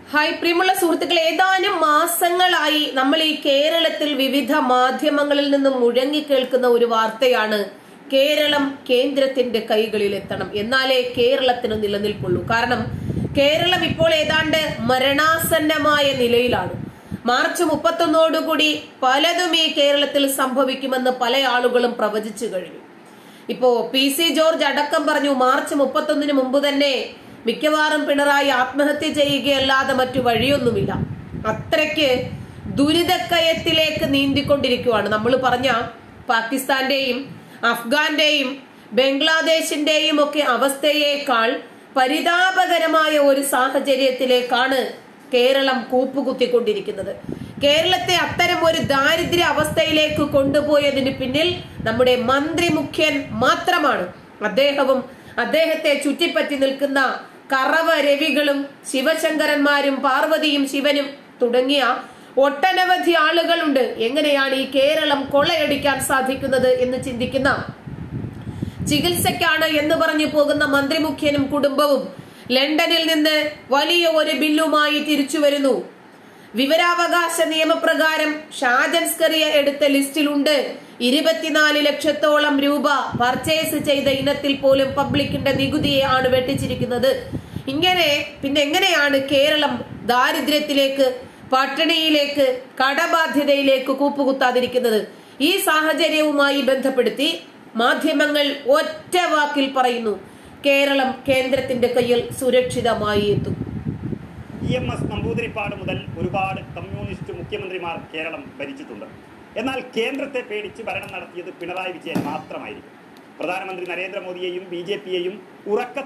Hi പ്രിയമുള്ള സുഹൃത്തുക്കൾ ഏതാനും മാസങ്ങളായി നമ്മൾ ഈ കേരളത്തിൽ വിവിധ മാധ്യമങ്ങളിൽ നിന്നും മുഴങ്ങി കേൾക്കുന്ന ഒരു വാർത്തയാണ് കേരളം കേന്ദ്രത്തിന്റെ കൈകളിൽ എത്തണം എന്നാലേ കേരളത്തിന് നിലനിൽപ്പുള്ളൂ കാരണം കേരളം ഇപ്പോൾ ഏതാണ്ട് മരണാസന്നമായ നിലയിലാണ് മാർച്ച് മുപ്പത്തൊന്നോടുകൂടി പലതും ഈ കേരളത്തിൽ സംഭവിക്കുമെന്ന് പല ആളുകളും പ്രവചിച്ചു കഴിഞ്ഞു ഇപ്പോ പി സി ജോർജ് അടക്കം പറഞ്ഞു മാർച്ച് മുപ്പത്തൊന്നിന് മുമ്പ് തന്നെ മിക്കവാറും പിണറായി ആത്മഹത്യ ചെയ്യുകയല്ലാതെ മറ്റു വഴിയൊന്നുമില്ല അത്രയ്ക്ക് ദുരിതക്കയത്തിലേക്ക് നീന്തിക്കൊണ്ടിരിക്കുവാണ് നമ്മൾ പറഞ്ഞ പാകിസ്ഥാന്റെയും അഫ്ഗാന്റെയും ബംഗ്ലാദേശിന്റെയും ഒക്കെ അവസ്ഥയേക്കാൾ പരിതാപകരമായ ഒരു സാഹചര്യത്തിലേക്കാണ് കേരളം കൂപ്പുകുത്തിക്കൊണ്ടിരിക്കുന്നത് കേരളത്തെ അത്തരം ഒരു ദാരിദ്ര്യ അവസ്ഥയിലേക്ക് കൊണ്ടുപോയതിന് പിന്നിൽ നമ്മുടെ മന്ത്രി മുഖ്യൻ മാത്രമാണ് അദ്ദേഹവും അദ്ദേഹത്തെ ചുറ്റിപ്പറ്റി നിൽക്കുന്ന കറവ രവികളും ശിവശങ്കരന്മാരും പാർവതിയും ശിവനും തുടങ്ങിയ ഒട്ടനവധി ആളുകളുണ്ട് എങ്ങനെയാണ് ഈ കേരളം കൊള്ളയടിക്കാൻ സാധിക്കുന്നത് എന്ന് ചിന്തിക്കുന്ന ചികിത്സയ്ക്കാണ് എന്ന് പറഞ്ഞു പോകുന്ന മന്ത്രി മുഖ്യനും കുടുംബവും ലണ്ടനിൽ നിന്ന് വലിയ ഒരു ബില്ലുമായി തിരിച്ചു വരുന്നു വിവരാവകാശ നിയമപ്രകാരം ഷാജൻസ്കറിയ എടുത്ത ലിസ്റ്റിലുണ്ട് ഇരുപത്തിനാല് ലക്ഷത്തോളം രൂപ പർച്ചേസ് ചെയ്ത ഇനത്തിൽ പോലും പബ്ലിക്കിന്റെ നികുതിയെ ആണ് വെട്ടിച്ചിരിക്കുന്നത് ഇങ്ങനെ പിന്നെ എങ്ങനെയാണ് കേരളം ദാരിദ്ര്യത്തിലേക്ക് പട്ടിണിയിലേക്ക് കടബാധ്യതയിലേക്ക് കൂപ്പുകുത്താതിരിക്കുന്നത് ഈ സാഹചര്യവുമായി ബന്ധപ്പെടുത്തി മാധ്യമങ്ങൾ ഒറ്റ വാക്കിൽ പറയുന്നു കേരളം കേന്ദ്രത്തിന്റെ കയ്യിൽ സുരക്ഷിതമായി എത്തും ഇ എം എസ് നമ്പൂതിരിപ്പാട് മുതൽ ഒരുപാട് കമ്മ്യൂണിസ്റ്റ് മുഖ്യമന്ത്രിമാർ കേരളം ഭരിച്ചിട്ടുണ്ട് എന്നാൽ കേന്ദ്രത്തെ പേടിച്ച് ഭരണം നടത്തിയത് പിണറായി വിജയൻ മാത്രമായിരിക്കും പ്രധാനമന്ത്രി നരേന്ദ്രമോദിയെയും ബി ജെ പിയെയും ഉറക്ക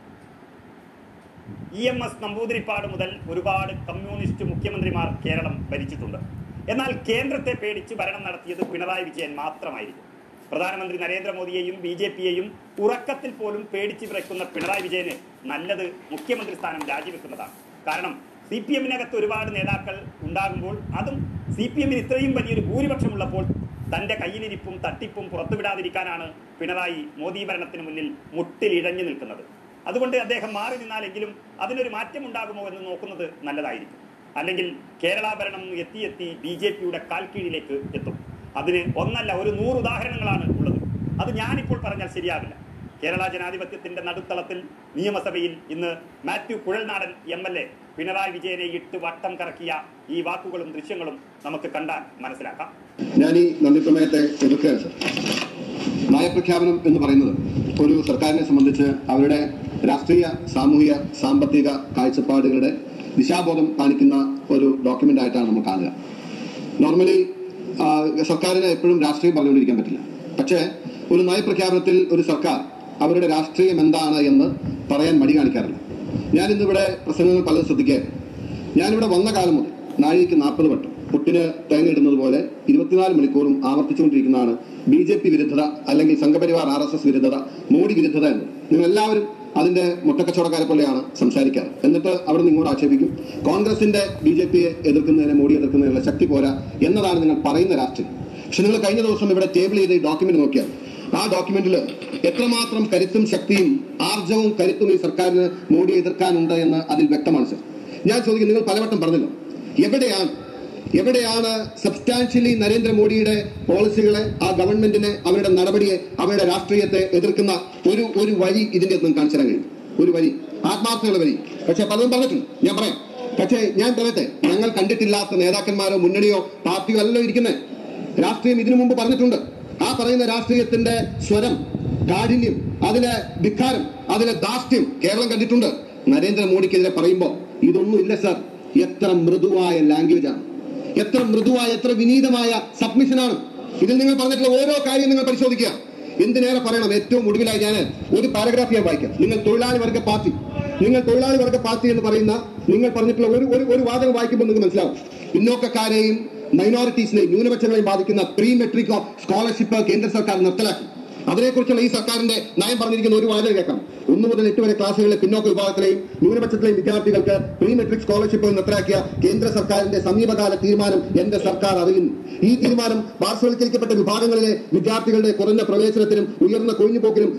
ഇ എം എസ് നമ്പൂതിരിപ്പാട് മുതൽ ഒരുപാട് കമ്മ്യൂണിസ്റ്റ് മുഖ്യമന്ത്രിമാർ കേരളം ഭരിച്ചിട്ടുണ്ട് എന്നാൽ കേന്ദ്രത്തെ പേടിച്ച് ഭരണം നടത്തിയത് പിണറായി വിജയൻ മാത്രമായിരിക്കും പ്രധാനമന്ത്രി നരേന്ദ്രമോദിയെയും ബി ജെ പിയെയും ഉറക്കത്തിൽ പോലും പേടിച്ച് വിറയ്ക്കുന്ന പിണറായി വിജയന് നല്ലത് മുഖ്യമന്ത്രി സ്ഥാനം രാജിവെക്കുന്നതാണ് കാരണം സി പി എമ്മിനകത്ത് ഒരുപാട് നേതാക്കൾ ഉണ്ടാകുമ്പോൾ അതും സി പി എമ്മിന് ഇത്രയും വലിയൊരു ഭൂരിപക്ഷമുള്ളപ്പോൾ തന്റെ കയ്യിലിരിപ്പും തട്ടിപ്പും പുറത്തുവിടാതിരിക്കാനാണ് പിണറായി മോദി ഭരണത്തിന് മുന്നിൽ മുട്ടിലിഴഞ്ഞു നിൽക്കുന്നത് അതുകൊണ്ട് അദ്ദേഹം മാറി നിന്നാലെങ്കിലും അതിനൊരു മാറ്റം ഉണ്ടാകുമോ എന്ന് നോക്കുന്നത് നല്ലതായിരിക്കും അല്ലെങ്കിൽ കേരള ഭരണം എത്തി എത്തി ബി ജെ പിയുടെ കാൽക്കീഴിലേക്ക് എത്തും അതിന് ഒന്നല്ല ഒരു നൂറ് ഉദാഹരണങ്ങളാണ് ഉള്ളത് അത് ഞാനിപ്പോൾ പറഞ്ഞാൽ ശരിയാവില്ല കേരള ജനാധിപത്യത്തിന്റെ നടുത്തളത്തിൽ നിയമസഭയിൽ ഇന്ന് Mathew Kuzhalnadan M L A Pinarayi വിജയനെ ഇട്ട് വട്ടം കറക്കിയ ഈ വാക്കുകളും ദൃശ്യങ്ങളും നമുക്ക് കണ്ടാൽ മനസ്സിലാക്കാം ഞാൻ ഈ നന്ദി പ്രമേയത്തെ എതിർക്കുകയാണ് സർ നയപ്രഖ്യാപനം എന്ന് പറയുന്നത് ഒരു സർക്കാരിനെ സംബന്ധിച്ച് അവരുടെ രാഷ്ട്രീയ സാമൂഹിക സാമ്പത്തിക കാഴ്ചപ്പാടുകളുടെ ദിശാബോധം കാണിക്കുന്ന ഒരു ഡോക്യുമെന്റ് ആയിട്ടാണ് നമ്മൾ കാണുക നോർമലി സർക്കാരിന് എപ്പോഴും രാഷ്ട്രീയം പറഞ്ഞുകൊണ്ടിരിക്കാൻ പറ്റില്ല പക്ഷേ ഒരു നയപ്രഖ്യാപനത്തിൽ ഒരു സർക്കാർ അവരുടെ രാഷ്ട്രീയം എന്താണ് എന്ന് പറയാൻ മടി കാണിക്കാറില്ല ഞാൻ ഇന്നിവിടെ പ്രസംഗങ്ങൾ പലതും ശ്രദ്ധിക്കുകയായിരുന്നു ഞാനിവിടെ വന്ന കാലം മുതൽ നാഴികയ്ക്ക് നാൽപ്പത് വട്ടം പുട്ടിന് തേങ്ങയിടുന്നത് പോലെ ഇരുപത്തിനാല് മണിക്കൂറും ആവർത്തിച്ചുകൊണ്ടിരിക്കുന്നതാണ് ബി ജെ പി വിരുദ്ധത അല്ലെങ്കിൽ സംഘപരിവാർ ആർ എസ് എസ് വിരുദ്ധത മോഡി വിരുദ്ധത എന്ന് നിങ്ങൾ എല്ലാവരും അതിന്റെ മുട്ടക്കച്ചവടക്കാരെ പോലെയാണ് സംസാരിക്കാറ് എന്നിട്ട് അവിടെ നിന്ന് ഇങ്ങോട്ട് ആക്ഷേപിക്കും കോൺഗ്രസിന്റെ ബി ജെ പിയെ എതിർക്കുന്നതിന് മോഡി എതിർക്കുന്നതിനുള്ള ശക്തി പോരാ എന്നതാണ് നിങ്ങൾ പറയുന്ന രാഷ്ട്രീയം പക്ഷെ നിങ്ങൾ കഴിഞ്ഞ ദിവസം ഇവിടെ ടേബിൾ ചെയ്ത് ഈ ഡോക്യുമെന്റ് നോക്കിയാൽ ആ ഡോക്യുമെന്റിൽ എത്രമാത്രം കരുത്തും ശക്തിയും ആർജവും കരുത്തും ഈ സർക്കാരിന് മോഡിയെ എതിർക്കാനുണ്ട് എന്ന് അതിൽ വ്യക്തമാണ് സർ ഞാൻ ചോദിക്കും നിങ്ങൾ പലവട്ടം പറഞ്ഞല്ലോ എവിടെയാണ് എവിടെയാണ് സബ്സ്റ്റാൻഷ്യലി നരേന്ദ്രമോദിയുടെ പോളിസികളെ ആ ഗവൺമെന്റിനെ അവരുടെ നടപടിയെ അവരുടെ രാഷ്ട്രീയത്തെ എതിർക്കുന്ന ഒരു ഒരു വഴി ഇതിന്റെ ഒന്നും കാണിച്ചു തരാൻ കഴിയും ഒരു വഴി ആത്മാർത്ഥമുള്ള വഴി പക്ഷെ പലതും പറഞ്ഞിട്ടുണ്ട് ഞാൻ പറയാം പക്ഷേ ഞാൻ പറയട്ടെ ഞങ്ങൾ കണ്ടിട്ടില്ലാത്ത നേതാക്കന്മാരോ മുന്നണിയോ പാർട്ടിയോ അല്ലല്ലോ ഇരിക്കുന്നത് രാഷ്ട്രീയം ഇതിനു മുമ്പ് പറഞ്ഞിട്ടുണ്ട് ആ പറയുന്ന രാഷ്ട്രീയത്തിന്റെ സ്വരം കാഠിന്യം അതിലെ ധിക്കാരം അതിലെ ദാസ്യം കേരളം കണ്ടിട്ടുണ്ട് നരേന്ദ്രമോദിക്കെതിരെ പറയുമ്പോൾ ഇതൊന്നും ഇല്ല സർ എത്ര മൃദുവായ ലാംഗ്വേജ് ആണ് എത്ര മൃദുവായ എത്ര വിനീതമായ സബ്മിഷനാണ് ഇതിൽ നിങ്ങൾ പറഞ്ഞിട്ടുള്ള ഓരോ കാര്യം നിങ്ങൾ പരിശോധിക്കുക എന്തിനേറെ പറയണം ഏറ്റവും ഒടുവിലായി ഞാൻ ഒരു പാരഗ്രാഫ് ഞാൻ വായിക്കാം നിങ്ങൾ തൊഴിലാളി വർഗ പാർട്ടി നിങ്ങൾ തൊഴിലാളി വർഗ പാർട്ടി എന്ന് പറയുന്ന നിങ്ങൾ പറഞ്ഞിട്ടുള്ള ഒരു ഒരു ഒരു വാദം വായിക്കുമ്പോൾ നിങ്ങൾക്ക് മനസ്സിലാവും പിന്നോക്കക്കാരെയും മൈനോറിറ്റീസിനെയും ന്യൂനപക്ഷങ്ങളെയും ബാധിക്കുന്ന പ്രീ മെട്രിക് സ്കോളർഷിപ്പ് കേന്ദ്ര സർക്കാർ നിർത്തലാക്കി അതിനെക്കുറിച്ചുള്ള ഈ സർക്കാരിന്റെ നയം പറഞ്ഞിരിക്കുന്ന ഒരു വാചകം കേൾക്കാം ഒന്ന് മുതൽ എട്ട് വരെ ക്ലാസ്സുകളിലെ പിന്നോക്ക വിഭാഗത്തിലെയും ന്യൂനപക്ഷത്തിലെയും വിദ്യാർത്ഥികൾക്ക് പ്രീ മെട്രിക് സ്കോളർഷിപ്പ് നിർത്തലാക്കിയ കേന്ദ്ര സർക്കാരിന്റെ സമീപകാല തീരുമാനം എന്റെ സർക്കാർ അറിയുന്നു ഈ തീരുമാനം പാർശ്വവൽക്കരിക്കപ്പെട്ട വിഭാഗങ്ങളിലെ വിദ്യാർത്ഥികളുടെ കുറഞ്ഞ പ്രവേശനത്തിനും ഉയർന്ന കൊഴിഞ്ഞുപോക്കിനും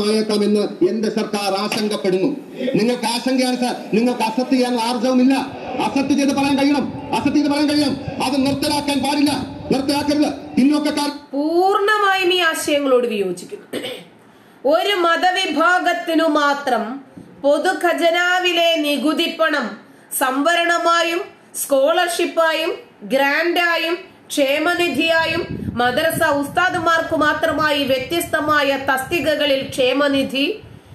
പ്രേരകമായേക്കാമെന്ന് എന്റെ സർക്കാർ ആശങ്കപ്പെടുന്നു നിങ്ങൾക്ക് ആശങ്കയാണ് സാർ നിങ്ങൾക്ക് അസത്ത് ചെയ്യാനുള്ള ആർജവുമില്ല അസത്യം ചെയ്ത് പറയാൻ കഴിയണം അസത്യം ചെയ്ത് പറയാൻ കഴിയണം അത് നിർത്തലാക്കാൻ പാടില്ല നിർത്തലാക്കരുത് പിന്നോക്കക്കാർ പൂർണ്ണമായും ഈ ആശയങ്ങളോട് വിയോജിക്കുന്നു ഒരു മതവിഭാഗത്തിനു മാത്രം പൊതുഖജനാവിലെ നികുതിപ്പണം സംവരണമായും സ്കോളർഷിപ്പായും ഗ്രാൻഡായും ക്ഷേമനിധിയായും മദ്രസ ഉസ്താദുമാർക്ക് മാത്രമായി വ്യത്യസ്തമായ തസ്തികകളിൽ ക്ഷേമനിധി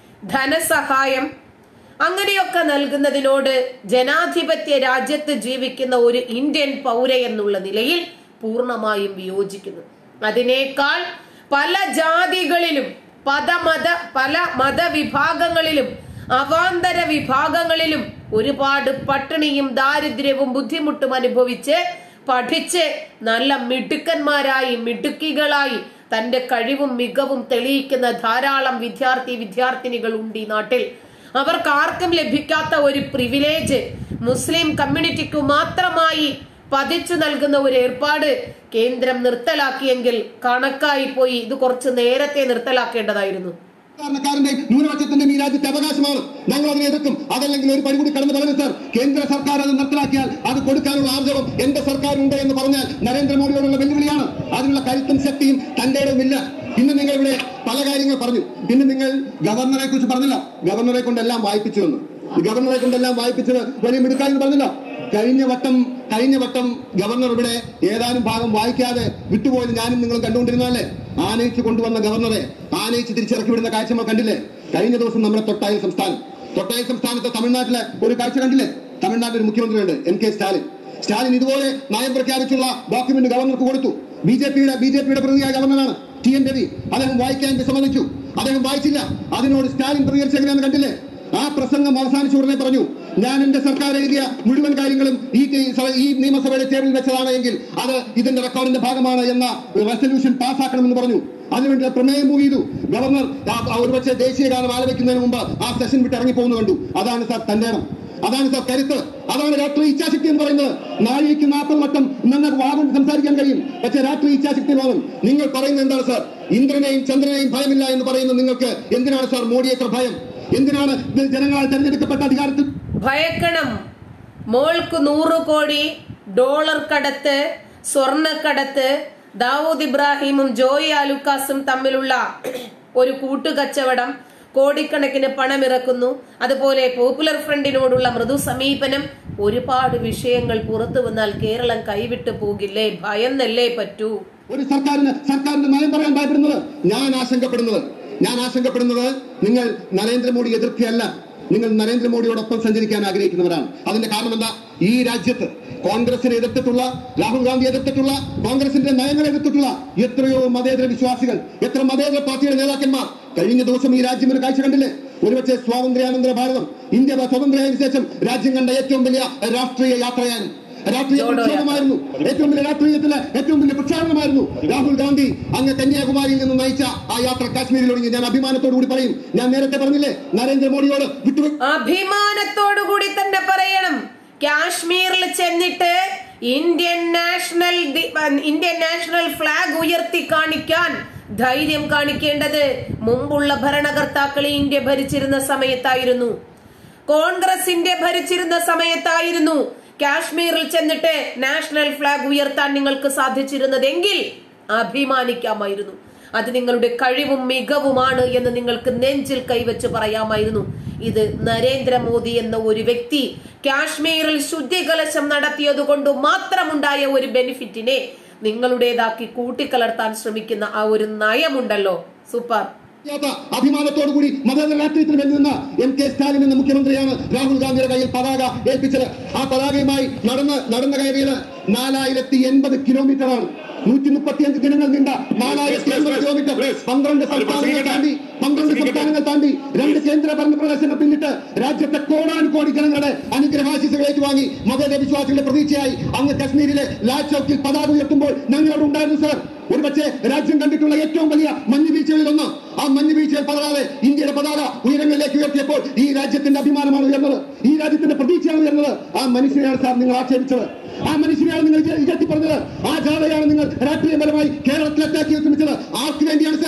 ധനസഹായം അങ്ങനെയൊക്കെ നൽകുന്നതിനോട് ജനാധിപത്യ രാജ്യത്ത് ജീവിക്കുന്ന ഒരു ഇന്ത്യൻ പൗര എന്നുള്ള നിലയിൽ പൂർണ്ണമായും വിയോജിക്കുന്നു അതിനേക്കാൾ പല ജാതികളിലും പദമത പല മതവിഭാഗങ്ങളിലും അവാന്തര വിഭാഗങ്ങളിലും ഒരുപാട് പട്ടിണിയും ദാരിദ്ര്യവും ബുദ്ധിമുട്ടും അനുഭവിച്ച് പഠിച്ച് നല്ല മിടുക്കന്മാരായി മിടുക്കികളായി തന്റെ കഴിവും മികവും തെളിയിക്കുന്ന ധാരാളം വിദ്യാർത്ഥി വിദ്യാർത്ഥിനികൾ ഉണ്ട് ഈ നാട്ടിൽ അവർക്ക് ആർക്കും ലഭിക്കാത്ത ഒരു പ്രിവിലേജ് മുസ്ലിം കമ്മ്യൂണിറ്റിക്ക് മാത്രമായി പതിച്ചു നൽകുന്ന ഒരു ഏർപ്പാട് കേന്ദ്രം നിർത്തലാക്കിയെങ്കിൽ കണക്കായി പോയി ഇത് കുറച്ച് നേരത്തെ നിർത്തലാക്കേണ്ടതായിരുന്നു സാധാരണക്കാരന്റെ ന്യൂനപക്ഷത്തിന്റെ ഈ രാജ്യത്തെ അവകാശമാണ് ഞങ്ങൾ അതിനെ എതിർക്കും അതല്ലെങ്കിൽ ഒരു പടി കൂടി കടന്നു പറഞ്ഞു സാർ കേന്ദ്ര സർക്കാർ അത് നിർത്തലാക്കിയാൽ അത് കൊടുക്കാനുള്ള ആർജവം എന്റെ സർക്കാരുണ്ട് എന്ന് പറഞ്ഞാൽ നരേന്ദ്രമോദിയോടുള്ള വെല്ലുവിളിയാണ് അതിനുള്ള കരുത്തും ശക്തിയും തന്റെ ഇടവുമില്ല ഇന്ന് നിങ്ങൾ ഇവിടെ പല കാര്യങ്ങൾ പറഞ്ഞു പിന്നെ നിങ്ങൾ ഗവർണറെ കുറിച്ച് പറഞ്ഞില്ല ഗവർണറെ കൊണ്ടെല്ലാം വായിപ്പിച്ചു എന്ന് ഗവർണറെ കൊണ്ടെല്ലാം വായിപ്പിച്ചത് വലിയ മിടുക്കാരെന്ന് പറഞ്ഞില്ല കഴിഞ്ഞ വട്ടം കഴിഞ്ഞ വട്ടം ഗവർണർ ഇവിടെ ഏതാനും ഭാഗം വായിക്കാതെ വിട്ടുപോയത് ഞാനും നിങ്ങളും കണ്ടുകൊണ്ടിരുന്നതല്ലേ ആനയിച്ച് കൊണ്ടുവന്ന ഗവർണറെ ആനയിച്ച് തിരിച്ചിറക്കി വിടുന്ന കാഴ്ച നമ്മൾ കണ്ടില്ലേ കഴിഞ്ഞ ദിവസം നമ്മുടെ തൊട്ടായി സംസ്ഥാനം തൊട്ടായി സംസ്ഥാനത്തെ തമിഴ്നാട്ടിലെ ഒരു കാഴ്ച കണ്ടില്ലേ തമിഴ്നാട്ടിൽ ഒരു മുഖ്യമന്ത്രിയുണ്ട് എം കെ സ്റ്റാലിൻ സ്റ്റാലിൻ ഇതുപോലെ നയം പ്രഖ്യാപിച്ചുള്ള ഡോക്യുമെന്റ് ഗവർണർക്ക് കൊടുത്തു ബി ജെ പിയുടെ ബി ജെ പിയുടെ പ്രതിനിധിയായ ഗവർണറാണ് ടി എൻ രവി അദ്ദേഹം വായിക്കാൻ വിസമ്മതിച്ചു അദ്ദേഹം വായിച്ചില്ല അതിനോട് സ്റ്റാലിൻ പ്രതികരിച്ച എങ്ങനെയാണെന്ന് കണ്ടില്ലേ ആ പ്രസംഗം അവസാനിച്ച ഉടനെ പറഞ്ഞു ഞാൻ എന്റെ സർക്കാർ എഴുതിയ മുഴുവൻ കാര്യങ്ങളും ഈ ടി- സഭ- ഈ നിയമസഭയുടെ ടേബിളിൽ വെച്ചതാണ് എങ്കിൽ അത് ഇതിന്റെ റെക്കോർഡിന്റെ ഭാഗമാണ് എന്ന റെസൊല്യൂഷൻ പാസ്സാക്കണമെന്ന് പറഞ്ഞു അതിനുവേണ്ടി പ്രമേയം മൂവ് ചെയ്തു ഗവർണർ ആ- ആ ഒരുപക്ഷെ ദേശീയ ഗാനം ആലപിക്കുന്നതിന് മുമ്പ് ആ സെഷൻ വിട്ട് ഇറങ്ങി പോകുന്നു കണ്ടു അതാണ് സാർ തന്റെ ഇടം അതാണ് സാർ കരുത്ത് അതാണ് രാഷ്ട്രീയ ഇച്ഛാശക്തി എന്ന് പറയുന്നത് നാഴികയ്ക്ക് നാൽപ്പത് വട്ടം നിങ്ങൾക്ക് വാദം സംസാരിക്കാൻ കഴിയും പക്ഷേ രാഷ്ട്രീയ ഇച്ഛാശക്തി വാദം നിങ്ങൾ പറയുന്നത് എന്താണ് സാർ ഇന്ദ്രനെയും ചന്ദ്രനെയും ഭയമില്ല എന്ന് പറയുന്ന നിങ്ങൾക്ക് എന്തിനാണ് സാർ മോഡിയെ ഇത്ര ഭയം എന്തിനാണ് ഇത് ജനങ്ങളാൽ തെരഞ്ഞെടുക്കപ്പെട്ട അധികാരത്തിൽ ഭയക്കണം മോൾക്ക് നൂറ് കോടി ഡോളർ കടത്ത് സ്വർണ്ണക്കടത്ത് ദാവൂദ് ഇബ്രാഹിമും ജോയി ആലുക്കാസും തമ്മിലുള്ള ഒരു കൂട്ടുകച്ചവടം കോടിക്കണക്കിന് പണമിറക്കുന്നു അതുപോലെ പോപ്പുലർ ഫ്രണ്ടിനോടുള്ള മൃദു സമീപനം ഒരുപാട് വിഷയങ്ങൾ പുറത്തു വന്നാൽ കേരളം കൈവിട്ടു പോകില്ലേ ഭയന്നല്ലേ പറ്റൂ ഒരു സർക്കാരിന് സർക്കാരിന്റെ നയം പറയാൻ ഭയപ്പെടുന്നത് ഞാൻ ആശങ്കപ്പെടുന്നത് ഞാൻ ആശങ്കപ്പെടുന്നത് നിങ്ങൾ നരേന്ദ്രമോദി എതിർക്കുകയല്ല നിങ്ങൾ നരേന്ദ്രമോദിയോടൊപ്പം സഞ്ചരിക്കാൻ ആഗ്രഹിക്കുന്നവരാണ് അതിന്റെ കാരണം എന്താ ഈ രാജ്യത്ത് കോൺഗ്രസിനെ എതിർത്തിട്ടുള്ള രാഹുൽ ഗാന്ധി എതിർത്തിട്ടുള്ള കോൺഗ്രസിന്റെ നയങ്ങളെ എതിർത്തിട്ടുള്ള എത്രയോ മതേതര വിശ്വാസികൾ എത്ര മതേതര പാർട്ടിയുടെ നേതാക്കന്മാർ കഴിഞ്ഞ ദിവസം ഈ രാജ്യം ഒരു കാഴ്ച കണ്ടില്ലേ ഒരുപക്ഷെ സ്വാതന്ത്ര്യാനന്തര ഭാരതം ഇന്ത്യ സ്വതന്ത്രമായതിനു ശേഷം രാജ്യം കണ്ട ഏറ്റവും വലിയ രാഷ്ട്രീയ യാത്രയാണ് രാഷ്ട്രീയ ജോഡോ യാത്ര. പ്രക്ഷോഭമായിരുന്നു ഏറ്റവും വലിയ രാഷ്ട്രീയത്തിലെ ഏറ്റവും വലിയ പ്രക്ഷാളനമായിരുന്നു രാഹുൽ ഗാന്ധി അങ്ങ് കന്യാകുമാരിയിൽ നിന്ന് നയിച്ച ആ യാത്ര കാശ്മീരിൽ ഒടുങ്ങി ഞാൻ അഭിമാനത്തോടു കൂടി പറയും ഞാൻ നേരത്തെ പറഞ്ഞില്ലേ നരേന്ദ്രമോദിയോട് വിട്ടു അഭിമാനത്തോടുകൂടി തന്നെ പറയണം കാശ്മീരിൽ ചെന്നിട്ട് Indian national the- Indian national flag ഉയർത്തി കാണിക്കാൻ ധൈര്യം കാണിക്കേണ്ടത് മുമ്പുള്ള ഭരണകർത്താക്കൾ ഇന്ത്യ ഭരിച്ചിരുന്ന സമയത്തായിരുന്നു കോൺഗ്രസ് ഇന്ത്യ ഭരിച്ചിരുന്ന സമയത്തായിരുന്നു കാശ്മീരിൽ ചെന്നിട്ട് നാഷണൽ ഫ്ലാഗ് ഉയർത്താൻ നിങ്ങൾക്ക് സാധിച്ചിരുന്നതെങ്കിൽ അഭിമാനിക്കാമായിരുന്നു അത് നിങ്ങളുടെ കഴിവും മികവുമാണ് എന്ന് നിങ്ങൾക്ക് നെഞ്ചിൽ കൈവച്ച് പറയാമായിരുന്നു ഇത് നരേന്ദ്രമോദി എന്ന ഒരു വ്യക്തി കാശ്മീരിൽ ശുദ്ധികലശം നടത്തിയത് കൊണ്ട് മാത്രമുണ്ടായ ഒരു ബെനിഫിറ്റിനെ നിങ്ങളുടേതാക്കി കൂട്ടിക്കലർത്താൻ ശ്രമിക്കുന്ന ആ ഒരു നയമുണ്ടല്ലോ സൂപ്പർ യാത്ര അഭിമാനത്തോടു കൂടി മതേതര രാഷ്ട്രീയത്തിന് വേണ്ടി നിന്ന എം കെ സ്റ്റാലിൻ എന്ന മുഖ്യമന്ത്രിയാണ് രാഹുൽ ഗാന്ധിയുടെ കയ്യിൽ പതാക ഏൽപ്പിച്ചത് ആ പതാകയുമായി നടന്ന് നടന്നു കയറിയത് നാലായിരത്തി എൺപത് കിലോമീറ്റർ ആണ് നൂറ്റി മുപ്പത്തിയഞ്ച് ദിനങ്ങൾ നീണ്ട നാലായിരത്തി എൺപത് കിലോമീറ്റർ പന്ത്രണ്ട് സംസ്ഥാനങ്ങൾ താണ്ടി പന്ത്രണ്ട് സംസ്ഥാനങ്ങൾ താണ്ടി രണ്ട് കേന്ദ്ര ഭരണ പ്രദേശങ്ങൾ പിന്നിട്ട് രാജ്യത്തെ കോടാനുകോടി ജനങ്ങളുടെ അനുഗ്രഹാശിസുകൾ ഏറ്റുവാങ്ങി മതേതര വിശ്വാസികളുടെ പ്രതീക്ഷയായി അങ്ങ് കശ്മീരിലെ ലാൽ ചൌക്കിൽ പതാക ഉയർത്തുമ്പോൾ ഞങ്ങളോട് ഉണ്ടായിരുന്നു സർ ഒരുപക്ഷെ രാജ്യം കണ്ടിട്ടുള്ള ഏറ്റവും വലിയ മഞ്ഞുവീഴ്ചകളിൽ ഒന്ന് ആ മഞ്ഞുവീഴ്ചയിൽ പതറാതെ ഇന്ത്യയുടെ പതാക ഉയരങ്ങളിലേക്ക് ഉയർത്തിയപ്പോൾ ഈ രാജ്യത്തിന്റെ അഭിമാനമാണ് ഉയർന്നത് ഈ രാജ്യത്തിന്റെ പ്രതീക്ഷയാണ് ഉയർന്നത് ആ മനുഷ്യനെയാണ് സാർ നിങ്ങൾ ആക്ഷേപിച്ചത് ആ മനുഷ്യനെയാണ് നിങ്ങൾ ഇകഴ്ത്തി പറഞ്ഞത് ആ ജാഥയാണ് നിങ്ങൾ രാഷ്ട്രീയപരമായി കേരളത്തിൽ അറ്റാക്ക് ചെയ്യാൻ ശ്രമിച്ചത് ആർക്ക് വേണ്ടിയാണ് സാർ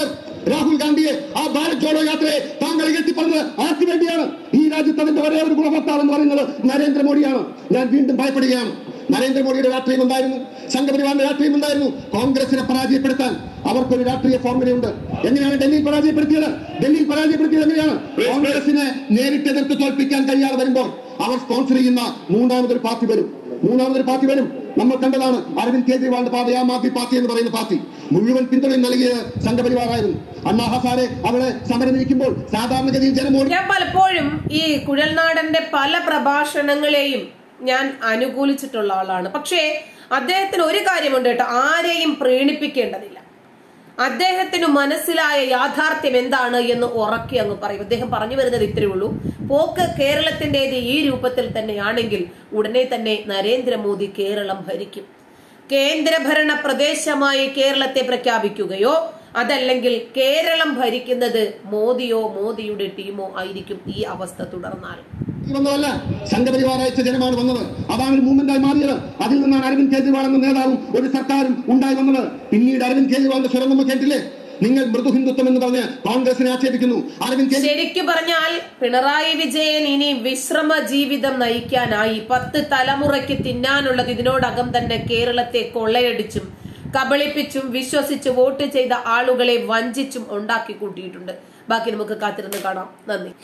രാഹുൽ ഗാന്ധിയെ ആ ഭാരത് ജോഡോ യാത്രയെ താങ്കൾ എത്തിപ്പറഞ്ഞത് ആർക്ക് വേണ്ടിയാണ് ഈ രാജ്യത്ത് അതിന്റെ ഒരേ ഒരു ഗുണഭർത്താവ് എന്ന് പറയുന്നത് നരേന്ദ്രമോദിയാണ് ഞാൻ വീണ്ടും ഭയപ്പെടുകയാണ് നരേന്ദ്രമോദിയുടെ രാഷ്ട്രീയം ഉണ്ടായിരുന്നു സംഘപരിവാറിന്റെ രാഷ്ട്രീയം ഉണ്ടായിരുന്നു കോൺഗ്രസിനെ പരാജയപ്പെടുത്താൻ അവർക്കൊരു രാഷ്ട്രീയ ഫോർമുലയുണ്ട് എങ്ങനെയാണ് ഡൽഹിയിൽ പരാജയപ്പെടുത്തിയത് ഡൽഹിയിൽ പരാജയപ്പെടുത്തിയത് എങ്ങനെയാണ് കോൺഗ്രസിനെ നേരിട്ട് എതിർത്ത് തോൽപ്പിക്കാൻ കഴിയാതെ വരുമ്പോൾ അവർ സ്പോൺസർ ചെയ്യുന്ന മൂന്നാമതൊരു പാർട്ടി വരും മൂന്നാമതൊരു പാർട്ടി വരും നമ്മൾ കണ്ടതാണ് അരവിന്ദ് കെജ്രിവാളിന്റെ പാർട്ടി ആം ആദ്മി പാർട്ടി എന്ന് പറയുന്ന പാർട്ടി മുഴുവൻ പിന്തുണയും നൽകിയത് സംഘപരിവാറായിരുന്നു അണ്ണാ ഹസാരെ അവിടെ സമരം നയിക്കുമ്പോൾ സാധാരണഗതിയിൽ ജനമോടി ഞാൻ പലപ്പോഴും ഈ കുഴൽനാടന്റെ പല പ്രഭാഷണങ്ങളെയും ഞാൻ അനുകൂലിച്ചിട്ടുള്ള ആളാണ് പക്ഷേ അദ്ദേഹത്തിന് ഒരു കാര്യമുണ്ട് കേട്ടോ ആരെയും പ്രീണിപ്പിക്കേണ്ടതില്ല അദ്ദേഹത്തിന് മനസ്സിലായ യാഥാർത്ഥ്യം എന്താണ് എന്ന് ഉറക്കി അങ്ങ് പറയും അദ്ദേഹം പറഞ്ഞു വരുന്നത് ഇത്രയേ ഉള്ളൂ പോക്ക് കേരളത്തിന്റേത് ഈ രൂപത്തിൽ തന്നെയാണെങ്കിൽ ഉടനെ തന്നെ നരേന്ദ്രമോദി കേരളം ഭരിക്കും കേന്ദ്രഭരണ പ്രദേശമായി കേരളത്തെ പ്രഖ്യാപിക്കുകയോ അതല്ലെങ്കിൽ കേരളം ഭരിക്കുന്നത് മോദിയോ മോദിയുടെ ടീമോ ആയിരിക്കും ഈ അവസ്ഥ തുടർന്നാൽ വന്നതല്ല സംഘപരിവാർ അയച്ച ജനമാണ് വന്നത് അതാണ് ഒരു മൂവ്മെന്റായി മാറിയത് അതിൽ നിന്നാണ് അരവിന്ദ് കെജ്രിവാൾ എന്ന നേതാവും ഒരു സർക്കാരും ഉണ്ടായി വന്നത് പിന്നീട് അരവിന്ദ് കെജ്രിവാളിന്റെ സ്വരം നമ്മൾ കേട്ടില്ലേ നിങ്ങൾ മൃദു ഹിന്ദുത്വം എന്ന് പറഞ്ഞ് കോൺഗ്രസിനെ ആക്ഷേപിക്കുന്നു അരവിന്ദ് കെജ്രിവാൾ ശരിക്കു പറഞ്ഞാൽ പിണറായി വിജയൻ ഇനി വിശ്രമ ജീവിതം നയിക്കാനായി പത്ത് തലമുറയ്ക്ക് തിന്നാനുള്ളത് ഇതിനോടകം തന്നെ കേരളത്തെ കൊള്ളയടിച്ചും കബളിപ്പിച്ചും വിശ്വസിച്ച് വോട്ട് ചെയ്ത ആളുകളെ വഞ്ചിച്ചും ഉണ്ടാക്കി കൂട്ടിയിട്ടുണ്ട് ബാക്കി നമുക്ക് കാത്തിരുന്ന് കാണാം നന്ദി